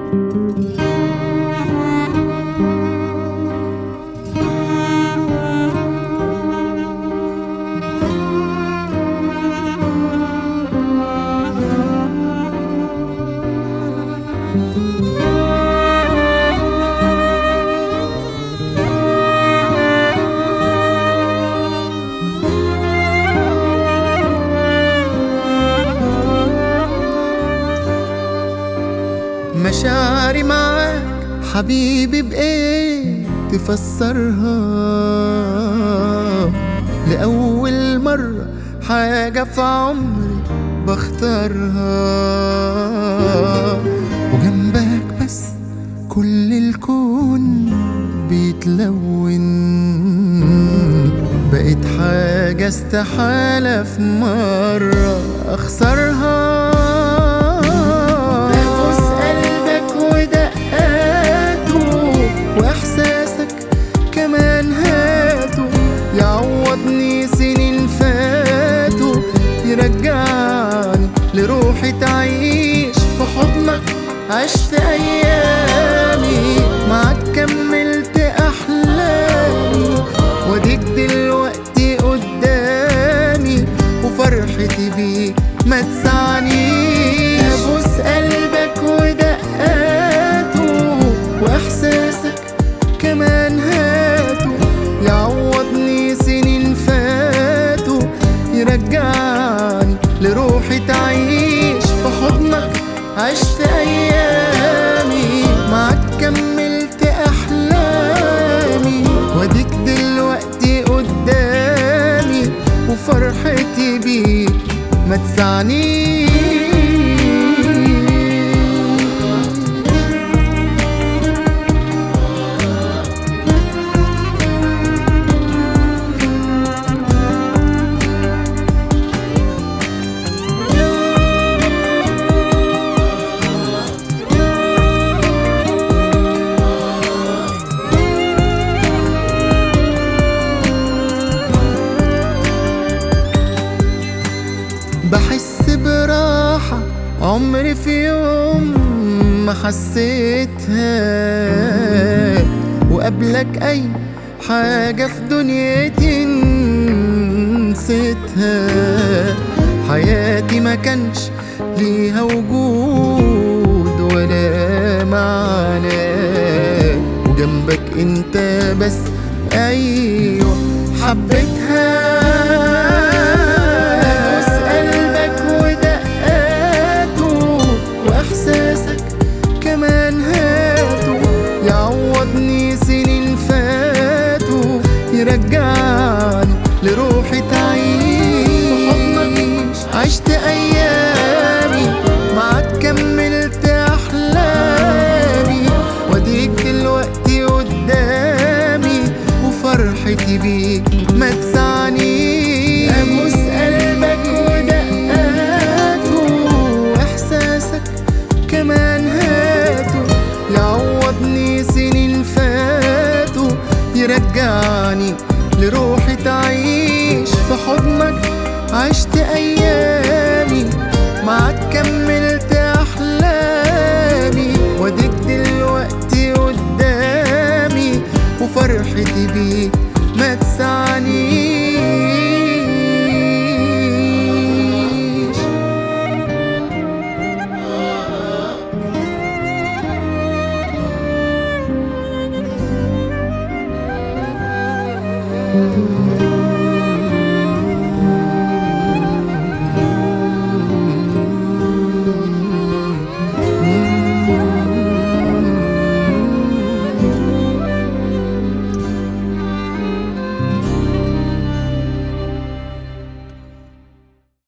مشاعري معاك حبيبي بإيه تفسرها لأول مرة حاجة في عمري بختارها وجنبك بس كل الكون بيتلون بقيت حاجة استحالة في مرة أخسرها ببوس قلبك ودقاته وإحساسك كمان هاته يعوضني سنين فاتوا يرجعني لروحي تعيش في حضنك عشت أيامي معاك كملت أحلامي واديك دلوقتي قدامي وفرحتي بيك ما تسعنيش ابوس قلبك ودقاته واحساسك كمان هاته يعوضني سنين فاتوا يرجعني لروحي تعيش في حضنك عشت ايامي معاك كملت احلامي واديك دلوقتي قدامي وفرحتي بيك ما تسعنيش بحس براحة عمري في يوم ما حسيتها وقبلك أي حاجة في دنيتي نسيتها حياتي ما كانش ليها وجود ولا معنى وجنبك انت بس ايوه حبيتها ببوس قلبك ودقاته واحساسك كمان هاته يعوضني سنين فاتوا يرجعني لروحي تعيش عشت ايامي معاك كملت احلامي واديك دلوقتي قدامي وفرحتي بيك ما تسعنيش ابوس قلبك ودقاته واحساسك كمان هاته يعوضني سنين فاتوا يرجعني لروحي تعيش في حضنك عشت ايامي معاك كملت احلامي واديك دلوقتي قدامي وفرحتي بيك ما تسعنيش thank you